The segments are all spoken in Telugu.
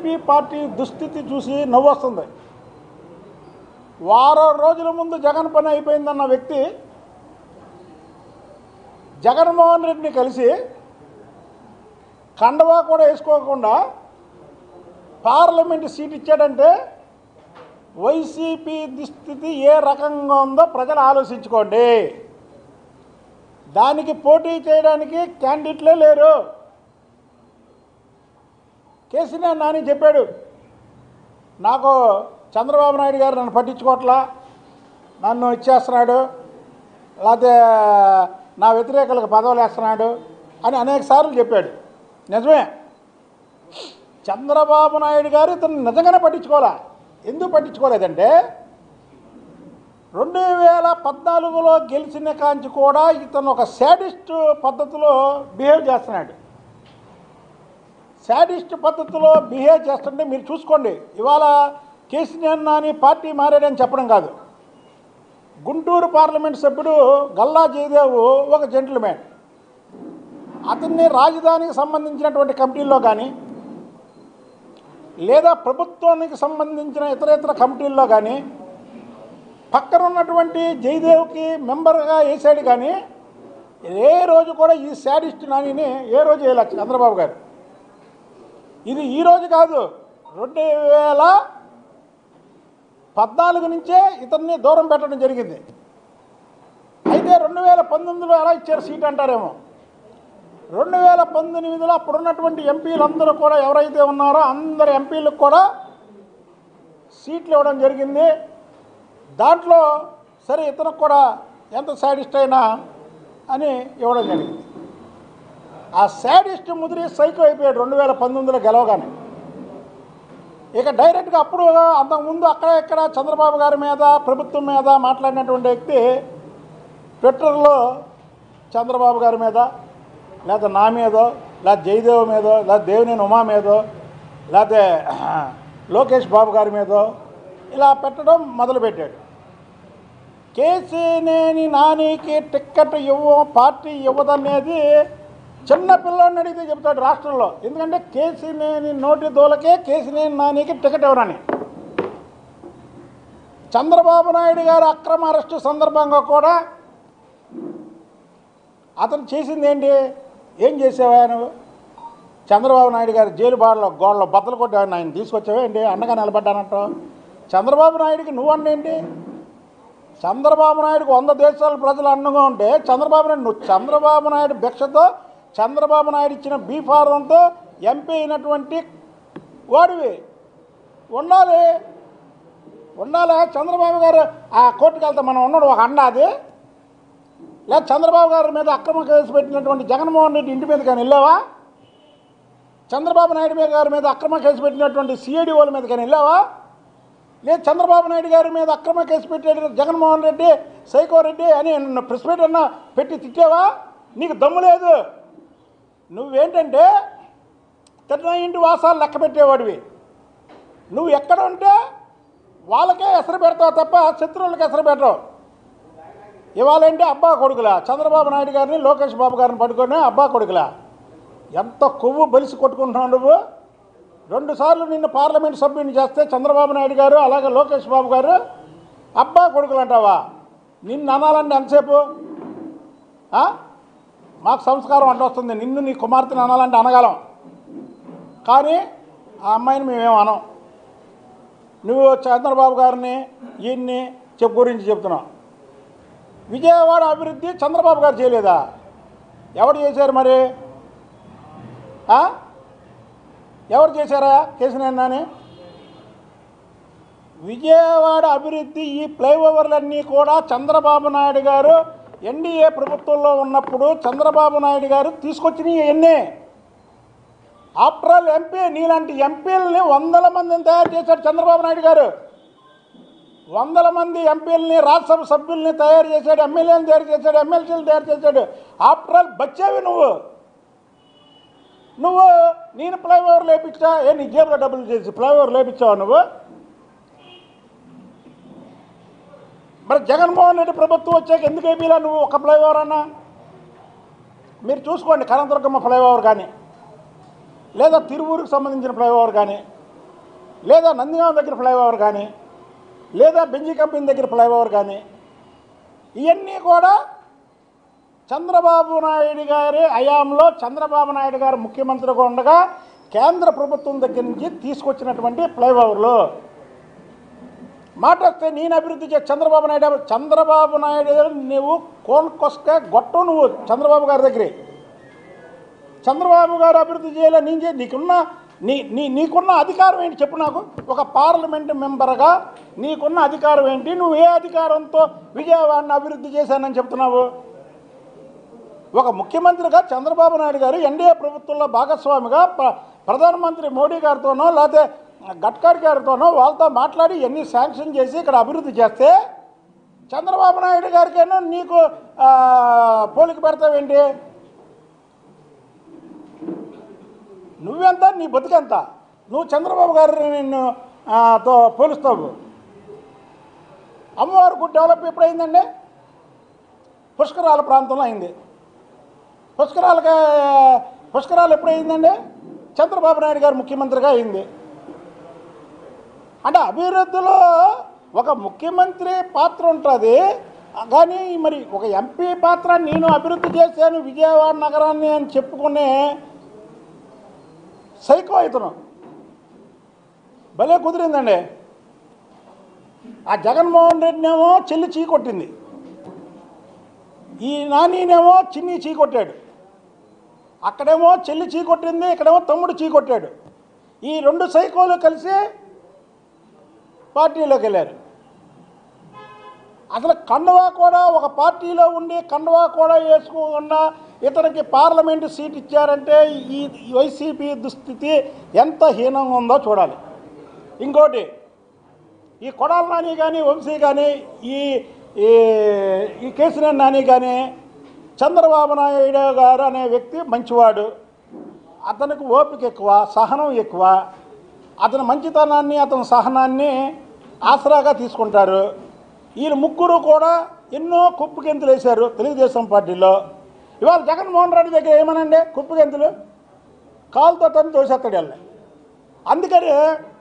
వైసీపీ పార్టీ దుస్థితి చూసి నవ్వొస్తుంది వారం రోజుల ముందు జగన్ పని అయిపోయిందన్న వ్యక్తి జగన్మోహన్ రెడ్డిని కలిసి కండవా కూడా వేసుకోకుండా పార్లమెంట్ సీట్ ఇచ్చాడంటే వైసీపీ దుస్థితి ఏ రకంగా ఉందో ప్రజలు ఆలోచించుకోండి దానికి పోటీ చేయడానికి క్యాండిడేట్లే లేరు కేసీఆర్ నాని చెప్పాడు నాకు చంద్రబాబు నాయుడు గారు నన్ను పట్టించుకోవట్లా నన్ను ఇచ్చేస్తున్నాడు లేకపోతే నా వ్యతిరేకులకు పదవులు వేస్తున్నాడు అని అనేక సార్లు చెప్పాడు నిజమే చంద్రబాబు నాయుడు గారు ఇతను నిజంగానే పట్టించుకోవాలా ఎందుకు పట్టించుకోలేదంటే రెండు వేల పద్నాలుగులో గెలిచిన కాంచి కూడా ఇతను ఒక శాడిస్ట్ పద్ధతిలో బిహేవ్ చేస్తున్నాడు శాడిస్ట్ పద్ధతిలో బిహేవ్ చేస్తుంటే మీరు చూసుకోండి ఇవాళ కేసీఆర్ నాని పార్టీ మారాడని చెప్పడం కాదు గుంటూరు పార్లమెంట్ సభ్యుడు గల్లా జయదేవ్ ఒక జెంటిల్మ్యాన్ అతన్ని రాజధానికి సంబంధించినటువంటి కమిటీల్లో కానీ లేదా ప్రభుత్వానికి సంబంధించిన ఇతర ఇతర కమిటీల్లో కానీ పక్కన ఉన్నటువంటి జయదేవ్కి మెంబర్గా వేసాడు కానీ ఏ రోజు కూడా ఈ శాడిస్ట్ నానిని ఏ రోజు వేయలేదు చంద్రబాబు గారు ఇది ఈ రోజు కాదు రెండు వేల పద్నాలుగు నుంచే ఇతన్ని దూరం పెట్టడం జరిగింది అయితే రెండు వేల పంతొమ్మిదిలో ఎలా ఇచ్చారు సీట్ అంటారేమో రెండు వేల పంతొమ్మిదిలో అప్పుడున్నటువంటి ఎంపీలందరూ కూడా ఎవరైతే ఉన్నారో అందరు ఎంపీలకు కూడా సీట్లు ఇవ్వడం జరిగింది దాంట్లో సరే ఇతనికి కూడా ఎంత సాడిస్ట్ అయినా అని ఇవ్వడం జరిగింది ఆ శాడిస్ట్ ముదిరి సైకో అయిపోయాడు రెండు వేల పంతొమ్మిదిలో గెలవగానే ఇక డైరెక్ట్గా అప్పుడు అంతకుముందు అక్కడ ఇక్కడ చంద్రబాబు గారి మీద ప్రభుత్వం మీద మాట్లాడినటువంటి వ్యక్తి ట్విట్టర్లో చంద్రబాబు గారి మీద లేదా నా మీదో లేదా జయదేవ్ మీదో లేదా దేవినేని ఉమా మీదో లేకపోతే లోకేష్ బాబు గారి మీదో ఇలా పెట్టడం మొదలుపెట్టాడు కేసీనేని నానికి టిక్కెట్ ఇవ్వం పార్టీ ఇవ్వదనేది చిన్న పిల్లోడిని అడిగితే చెప్తాడు రాష్ట్రంలో ఎందుకంటే కేసీనేని నోటి దోలకే కేసీనేని నానికి టికెట్ ఇవ్వరని చంద్రబాబు నాయుడు గారు అక్రమ అరెస్టు సందర్భంగా కూడా అతను చేసింది ఏంటి ఏం చేసావా నువ్వు చంద్రబాబు నాయుడు గారు జైలు బాడలో గోడలో బద్దలు కొట్టి ఆయన తీసుకొచ్చావా ఏంటి అండగా నిలబడ్డానంటావు చంద్రబాబు నాయుడికి నువ్వు ఏంటి చంద్రబాబు నాయుడుకు వంద దేశాల ప్రజలు అండగా ఉంటే చంద్రబాబు నాయుడు నువ్వు చంద్రబాబు నాయుడు భిక్షతో చంద్రబాబు నాయుడు ఇచ్చిన బీఫారంతో ఎంపీ అయినటువంటి వాడివి ఉండాలి ఉండాలి చంద్రబాబు గారు ఆ కోర్టుకు వెళ్తే మనం ఉన్నాడు ఒక అండ అది లేదా చంద్రబాబు గారి మీద అక్రమ కేసు పెట్టినటువంటి జగన్మోహన్ రెడ్డి ఇంటి మీద కానీ వెళ్ళావా చంద్రబాబు నాయుడు మీద గారి మీద అక్రమ కేసు పెట్టినటువంటి సిఐడి వాళ్ళ మీద కానీ వెళ్ళావా లేదు చంద్రబాబు నాయుడు గారి మీద అక్రమ కేసు పెట్టాడు జగన్మోహన్ రెడ్డి సైకో రెడ్డి అని నన్ను ప్రెస్ మీట్ అన్న పెట్టి తిట్టావా నీకు దమ్ము లేదు నువ్వేంటంటే తిన్న ఇంటి వాసాలు లెక్క పెట్టేవాడివి నువ్వు ఎక్కడ ఉంటే వాళ్ళకే ఎసరు పెడతావు తప్ప శత్రువులకు ఎసరు పెట్టవు ఇవాళంటే అబ్బా కొడుకులా చంద్రబాబు నాయుడు గారిని లోకేష్ బాబు గారిని పట్టుకొని అబ్బా కొడుకులా ఎంత కొవ్వు బలిసి కొట్టుకుంటున్నావు నువ్వు రెండు సార్లు నిన్ను పార్లమెంట్ సభ్యుని చేస్తే చంద్రబాబు నాయుడు గారు అలాగే లోకేష్ బాబు గారు అబ్బా కొడుకులు అంటావా నిన్ను అనాలంటే ఎంతసేపు ఆ? మాకు సంస్కారం అడ్డొస్తుంది నిన్ను నీ కుమార్తెని అనాలంటే అనగలం కానీ ఆ అమ్మాయిని మేమేం అనం నువ్వు చంద్రబాబు గారిని ఈయన్ని చెప్పు గురించి చెప్తున్నావు విజయవాడ అభివృద్ధి చంద్రబాబు గారు చేయలేదా ఎవరు చేశారు మరి ఆ? ఎవరు చేశారా కేసీఆర్ నాని విజయవాడ అభివృద్ధి ఈ ఫ్లైఓవర్లన్నీ కూడా చంద్రబాబు నాయుడు గారు ఎన్డీఏ ప్రభుత్వంలో ఉన్నప్పుడు చంద్రబాబు నాయుడు గారు తీసుకొచ్చినవి ఎన్నే ఆఫ్టర్ ఆల్ ఎంపీ నీలాంటి ఎంపీలని వందల మందిని తయారు చేశాడు చంద్రబాబు నాయుడు గారు వందల మంది ఎంపీలని రాజ్యసభ సభ్యుల్ని తయారు చేశాడు ఎమ్మెల్యేలను తయారు చేశాడు ఎమ్మెల్సీలు తయారు చేశాడు ఆఫ్టర్ ఆల్ బచ్చేవి నువ్వు నువ్వు నేను ఫ్లైఓవర్ లేపించా ఏ నీ జేబులో డబ్బులు చేసి ఫ్లైఓవర్ లేపించావా నువ్వు మరి జగన్మోహన్ రెడ్డి ప్రభుత్వం వచ్చాక ఎందుకు వేపిలా నువ్వు ఒక ఫ్లైఓవర్ అన్నా మీరు చూసుకోండి కనకదుర్గమ్మ ఫ్లైఓవర్ కానీ లేదా తిరువూరుకు సంబంధించిన ఫ్లైఓవర్ కానీ లేదా నందిగాం దగ్గర ఫ్లైఓవర్ కానీ లేదా బెంజీ కంపెనీ దగ్గర ఫ్లైఓవర్ కానీ ఇవన్నీ కూడా చంద్రబాబు నాయుడు గారి హయాంలో చంద్రబాబు నాయుడు గారు ముఖ్యమంత్రిగా ఉండగా కేంద్ర ప్రభుత్వం దగ్గర నుంచి తీసుకొచ్చినటువంటి ఫ్లైఓవర్లు మాట వస్తే నేను అభివృద్ధి చే చంద్రబాబు నాయుడు అభి- చంద్రబాబు నాయుడు గారు నువ్వు కోన్కొస్తే గొట్టం నువ్వు చంద్రబాబు గారి దగ్గరే చంద్రబాబు గారు అభివృద్ధి చేయలే నేను చే నీకున్న నీ నీ నీకున్న అధికారం ఏంటి చెప్పు నాకు ఒక పార్లమెంట్ మెంబర్గా నీకున్న అధికారం ఏంటి నువ్వు ఏ అధికారంతో విజయవాడని అభివృద్ధి చేశానని చెప్తున్నావు ఒక ముఖ్యమంత్రిగా చంద్రబాబు నాయుడు గారు ఎన్డీఏ ప్రభుత్వంలో భాగస్వామిగా ప్ర- ప్రధానమంత్రి మోడీ గారితోనో లేకపోతే గడ్కరీ గారితోనో వాళ్ళతో మాట్లాడి ఎన్ని శాంక్షన్ చేసి ఇక్కడ అభివృద్ధి చేస్తే చంద్రబాబు నాయుడు గారికైనా నీకు ఆ, పోలిక పెడతావేంటి నువ్వెంత నీ బతుకెంత నువ్వు చంద్రబాబు గారిని నిన్ను ఆ, తో పోలుస్తావు అమ్మవారి గుడి డెవలప్ ఎప్పుడైందండి పుష్కరాల ప్రాంతంలో అయింది పుష్కరాలుగా పుష్కరాలు ఎప్పుడైందండి చంద్రబాబు నాయుడు గారు ముఖ్యమంత్రిగా అయింది అంటే అభివృద్ధిలో ఒక ముఖ్యమంత్రి పాత్ర ఉంటుంది కానీ మరి ఒక ఎంపీ పాత్ర నేను అభివృద్ధి చేశాను విజయవాడ నగరాన్ని అని చెప్పుకునే సైకో ఇతను భలే కుదిరిందండి ఆ జగన్మోహన్ రెడ్డినేమో చెల్లి చీ కొట్టింది ఈ నానినేమో చిన్ని చీ కొట్టాడు అక్కడేమో చెల్లి చీ కొట్టింది ఇక్కడేమో తమ్ముడు చీ కొట్టాడు ఈ రెండు సైకోలు కలిసి పార్టీలోకి వెళ్ళారు అసలు కండువా కూడా ఒక పార్టీలో ఉండి కండువా కూడా వేసుకోకుండా ఇతనికి పార్లమెంటు సీట్ ఇచ్చారంటే ఈ ఈ వైసీపీ దుస్థితి ఎంత హీనంగా ఉందో చూడాలి ఇంకోటి ఈ కొడాల నాని కానీ వంశీ కానీ ఈ ఈ ఈ కేసీఆర్ నాని కానీ చంద్రబాబు నాయుడు గారు అనే వ్యక్తి మంచివాడు అతనికి ఓపిక ఎక్కువ సహనం ఎక్కువ అతని మంచితనాన్ని అతని సహనాన్ని ఆసరాగా తీసుకుంటారు వీళ్ళు ముగ్గురు కూడా ఎన్నో కుప్పు గెంతులు వేశారు తెలుగుదేశం పార్టీలో ఇవాళ జగన్మోహన్ రెడ్డి దగ్గర ఏమనండి కుప్పు గెంతులు కాలుతో తను తోసేస్తాడు వెళ్ళి అందుకని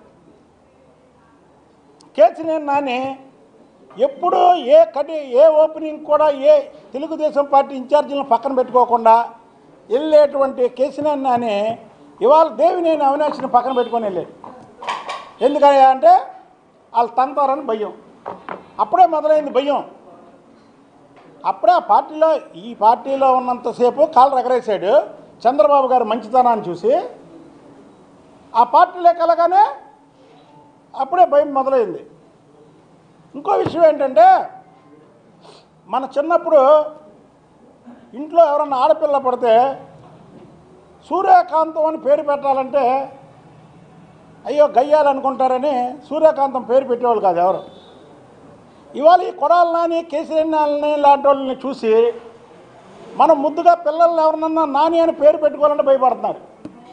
కేసీఆర్ నాని ఎప్పుడు ఏ కటి ఏ ఓపెనింగ్ కూడా ఏ తెలుగుదేశం పార్టీ ఇన్ఛార్జీలను పక్కన పెట్టుకోకుండా వెళ్ళేటువంటి కేసీఆర్ నాని ఇవాళ దేవినేని అవినాష్ని పక్కన పెట్టుకొని వెళ్ళాడు ఎందుకని అంటే వాళ్ళు తంతారని భయం అప్పుడే మొదలైంది భయం అప్పుడే ఆ పార్టీలో ఈ పార్టీలో ఉన్నంతసేపు కాళ్ళు రగరేశాడు చంద్రబాబు గారు మంచితనాన్ని చూసి ఆ పార్టీలోకి వెళ్ళగానే అప్పుడే భయం మొదలైంది ఇంకో విషయం ఏంటంటే మన చిన్నప్పుడు ఇంట్లో ఎవరన్నా ఆడపిల్ల పడితే సూర్యకాంతం అని పేరు పెట్టాలంటే అయ్యో గయ్యాలు అనుకుంటారని సూర్యకాంతం పేరు పెట్టేవాళ్ళు కాదు ఎవరు ఇవాళ ఈ కొడాల నాని కేసీఆర్ నాని లాంటి వాళ్ళని చూసి మనం ముద్దుగా పిల్లల్ని ఎవరినన్నా నాని అని పేరు పెట్టుకోవాలంటే భయపడుతున్నారు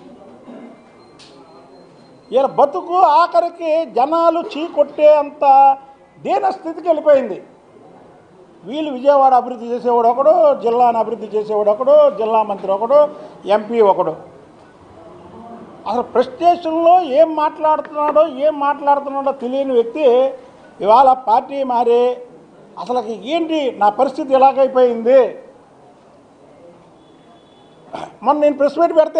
ఇలా బతుకు ఆఖరికి జనాలు చీకొట్టే అంత దీన స్థితికి వెళ్ళిపోయింది వీళ్ళు విజయవాడ అభివృద్ధి చేసేవాడు ఒకడు జిల్లాను అభివృద్ధి చేసేవాడు ఒకడు జిల్లా మంత్రి ఒకడు ఎంపీ ఒకడు అసలు ప్రెస్టేషన్లో ఏం మాట్లాడుతున్నాడో ఏం మాట్లాడుతున్నాడో తెలియని వ్యక్తి ఇవాళ పార్టీ మారి అసలు ఏంటి నా పరిస్థితి ఎలాగైపోయింది మొన్న నేను ప్రెస్ మీట్ పెడితే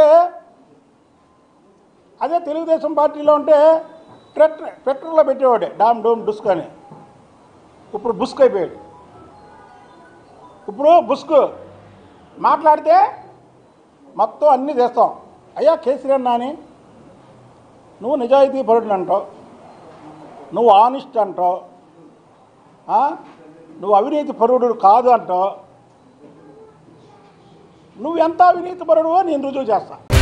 అదే తెలుగుదేశం పార్టీలో ఉంటే ట్రెక్టర్ ట్రెక్టర్లో పెట్టేవాడే డామ్ డోమ్ డుస్క్ అని ఇప్పుడు బుస్క్ అయిపోయాడు ఇప్పుడు బుస్క్ మాట్లాడితే మొత్తం అన్నీ తెస్తాం అయ్యా కేసీఆర్ నాని నువ్వు నిజాయితీ పరుడు అంటావు నువ్వు ఆనిస్ట్ అంటావు ఆ? నువ్వు అవినీతి పరుడు కాదు అంటావు నువ్వు ఎంత అవినీతి పరుడువో నేను రుజువు చేస్తా